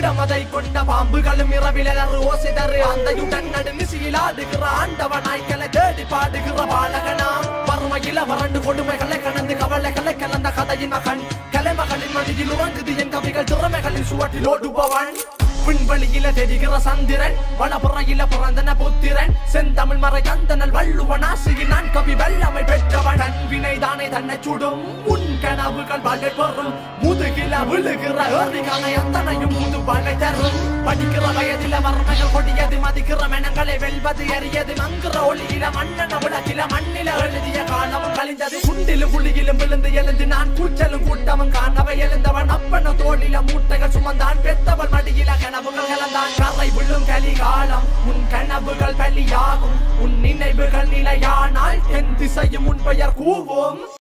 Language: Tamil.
விடமதை கொண்ட பாம்புகளும் இரவிலரு ஓசை தரு அந்தையுடன் நடுநிசையில் ஆடுகிற ஆண்டவனாய்களை தேடி பாடுகிற பாலகனாம் வறுமையில வறண்டு கொடுமைகளை கடந்து கவலைகளை கலந்த கதையின் மகன் கலைமகளின் மடியில் உறங்குது என் கவிகள் திறமைகளின் சுவட்டில் ஓடுபவன் விண்வெளியில தெரிகிற சந்திரன் வனப்புறையில பிறந்தன புத்திரன் செந்தமிழ் மறை கந்தனல் வள்ளுவன் ஆசையில் நான் கவி வெள்ளமை பெற்றவன் தன் வினை தானே தன்னை சுடும் உன் கனவுகள் வகை பெறும் முதுகில விழுகிற ஏறிகானை அத்தனையும் முது பகை தரும் படிக்கிற வயதில வறுமைகள் கொடியது மதிக்கிற மெனங்களை வெல்வது எரியது மங்குற ஒளியில மண்ணன விளக்கில மண்ணில எழுதிய காலமும் கழிந்தது குண்டிலும் புள்ளியிலும் விழுந்து எழுந்து நான் கூச்சலும் கூட்டமும் காணவை எழுந்தவன் அப்பன தோளில மூட்டைகள் சுமந்தான் பெத்தவள் மடியில கனவுகள் கலந்தான் கரை விழும் கலிகாலம் உன் கனவுகள் பலியாகும் உன் நினைவுகள் நிலையானால் என் திசையும் உன் பெயர் கூவும்